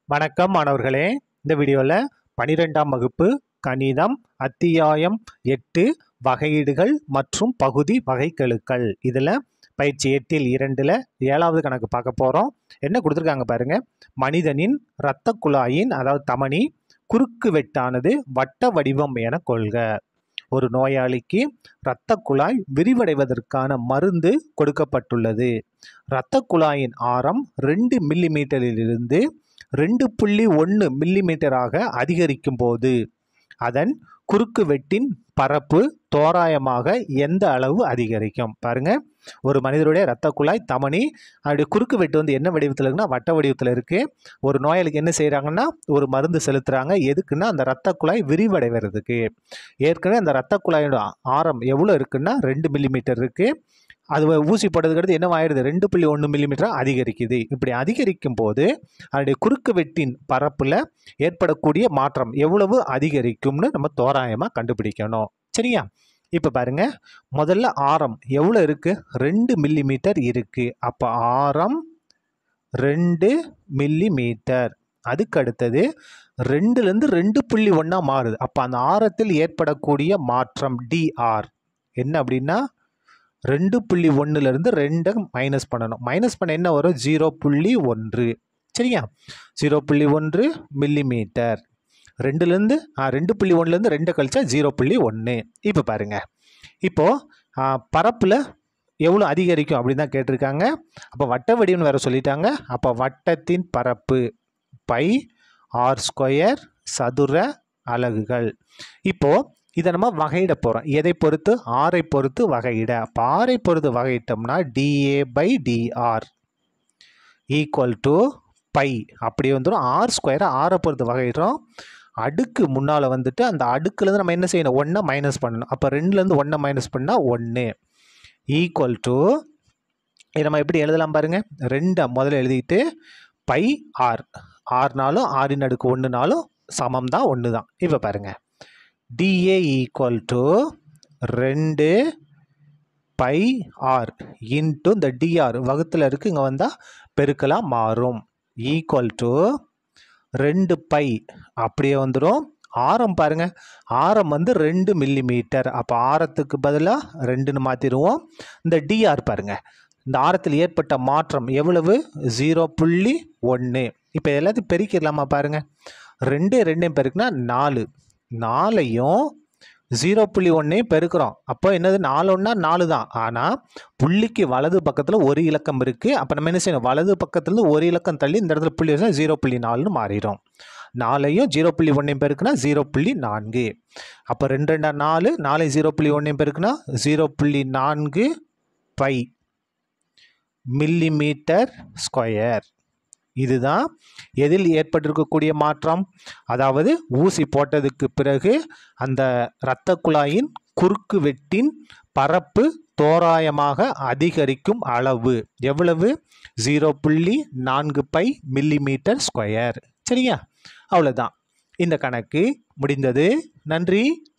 வணக்கம் மாணவர்களே இந்த வீடியோவில் பனிரெண்டாம் வகுப்பு கணிதம் அத்தியாயம் எட்டு வகையீடுகள் மற்றும் பகுதி வகைக்கெழுக்கள் இதில் பயிற்சி எட்டில் இரண்டில் ஏழாவது கணக்கு பார்க்க போகிறோம் என்ன கொடுத்துருக்காங்க பாருங்க மனிதனின் இரத்த குழாயின் அதாவது தமனி குறுக்கு வெட்டானது வட்ட வடிவம் என கொள்க ஒரு நோயாளிக்கு இரத்த குழாய் விரிவடைவதற்கான மருந்து கொடுக்கப்பட்டுள்ளது இரத்த குழாயின் ஆரம் ரெண்டு மில்லி மீட்டரிலிருந்து ரெண்டு புள்ளி ஒன்று மில்லிமீட்டராக அதிகரிக்கும் போது அதன் குறுக்கு வெட்டின் பரப்பு தோராயமாக எந்த அளவு அதிகரிக்கும் பாருங்க ஒரு மனிதருடைய இரத்த குழாய் தமனி அவருடைய குறுக்கு வெட்டு வந்து என்ன வடிவத்தில் இருக்குன்னா வட்ட வடிவத்தில் இருக்கு ஒரு நோயாளிக்கு என்ன செய்கிறாங்கன்னா ஒரு மருந்து செலுத்துறாங்க எதுக்குன்னா அந்த இரத்த குழாய் விரிவடைவதற்கு ஏற்கனவே அந்த இரத்த குழாயோட ஆரம் எவ்வளோ இருக்குன்னா ரெண்டு மில்லிமீட்டர் இருக்கு அது ஊசி போட்டதுக்கு அடுத்து என்ன ஆயிடுது ரெண்டு புள்ளி ஒன்று மில்லிமீட்டர் அதிகரிக்குது இப்படி அதிகரிக்கும் போது அதனுடைய குறுக்கு வெட்டின் பரப்பில் ஏற்படக்கூடிய மாற்றம் எவ்வளவு அதிகரிக்கும்னு நம்ம தோராயமாக கண்டுபிடிக்கணும் சரியா இப்போ பாருங்க முதல்ல ஆரம் எவ்வளோ இருக்கு ரெண்டு மில்லி மீட்டர் இருக்கு அப்போ ஆரம் ரெண்டு மில்லி மீட்டர் அதுக்கு அடுத்தது ரெண்டுலேருந்து ரெண்டு புள்ளி ஒன்றா மாறுது அப்போ அந்த ஆரத்தில் ஏற்படக்கூடிய மாற்றம் டிஆர் என்ன அப்படின்னா ரெண்டு புள்ளி ஒன்றுலேருந்து ரெண்டை மைனஸ் பண்ணணும் மைனஸ் பண்ண என்ன வரும் ஜீரோ புள்ளி ஒன்று சரியா ஜீரோ புள்ளி ஒன்று மில்லி மீட்டர் ரெண்டுலேருந்து ரெண்டு புள்ளி ஒன்றுலேருந்து ரெண்டு கழிச்சா ஜீரோ புள்ளி ஒன்று இப்போ பாருங்கள் இப்போது பரப்பில் எவ்வளோ அதிகரிக்கும் அப்படின்னு தான் கேட்டிருக்காங்க அப்போ வட்ட வடிவம்னு வேறு சொல்லிட்டாங்க அப்போ வட்டத்தின் பரப்பு பை ஆர் ஸ்கொயர் சதுர அலகுகள் இப்போது இதை நம்ம வகையிட போகிறோம் எதை பொறுத்து ஆரை பொறுத்து வகையிட அப்போ ஆரை பொறுத்து வகையிட்டோம்னா DA pi DR equal to pi அப்படி வந்துடும் ஆர் ஸ்கொயரை ஆரை பொறுத்து வகையிடுறோம் அடுக்கு முன்னால் வந்துட்டு அந்த அடுக்குலேருந்து நம்ம என்ன செய்யணும் ஒன்றை மைனஸ் பண்ணணும் அப்போ ரெண்டுலேருந்து ஒன்றை மைனஸ் பண்ணால் ஒன்று ஈக்குவல் டு இதை நம்ம எப்படி எழுதலாம் பாருங்கள் ரெண்டை முதல்ல எழுதிட்டு பை ஆர் ஆறுனாலும் ஆறின் அடுக்கு ஒன்றுனாலும் சமம் தான் ஒன்று தான் இப்போ பாருங்கள் டிஏ ஈக்குவல் டு ரெண்டு பை ஆர் இன்ட்டு இந்த டிஆர் வகுத்தில் இருக்குது இங்கே வந்தால் பெருக்கலாக மாறும் ஈக்குவல் டு ரெண்டு பை அப்படியே வந்துடும் ஆரம் பாருங்கள் ஆரம் வந்து ரெண்டு மில்லி மீட்டர் அப்போ ஆரத்துக்கு பதிலாக ரெண்டுன்னு மாற்றிடுவோம் இந்த டிஆர் பாருங்கள் இந்த ஆரத்தில் ஏற்பட்ட மாற்றம் எவ்வளவு ஜீரோ புள்ளி ஒன்று இப்போ எல்லாத்தையும் பெருக்கிடலாமா பாருங்கள் ரெண்டு ரெண்டையும் பெருக்குனா நாலு நாலையும் ஜீரோ புள்ளி ஒன்றையும் பெருக்கிறோம் அப்போ என்னது நாலு ஒன்றா நாலு தான் ஆனால் புள்ளிக்கு வலது பக்கத்தில் ஒரு இலக்கம் இருக்குது அப்போ நம்ம என்ன செய்யணும் வலது பக்கத்துலேருந்து ஒரு இலக்கம் தள்ளி இந்த இடத்துல புள்ளி வச்சா ஜீரோ புள்ளி நாலுன்னு மாறிடும் நாலையும் ஜீரோ புள்ளி ஒன்றையும் பெருக்குனா ஜீரோ புள்ளி நான்கு அப்போ ரெண்டு ரெண்டா நாலு நாலையும் ஜீரோ புள்ளி ஒன்றையும் பெருக்குனா ஜீரோ புள்ளி நான்கு பை மில்லிமீட்டர் ஸ்கொயர் இதுதான் எதில் ஏற்பட்டிருக்கக்கூடிய மாற்றம் அதாவது ஊசி போட்டதுக்கு பிறகு அந்த இரத்த குழாயின் குறுக்கு வெட்டின் பரப்பு தோராயமாக அதிகரிக்கும் அளவு எவ்வளவு ஜீரோ புள்ளி நான்கு பை மில்லிமீட்டர் ஸ்கொயர் சரியா அவ்வளோதான் இந்த கணக்கு முடிந்தது நன்றி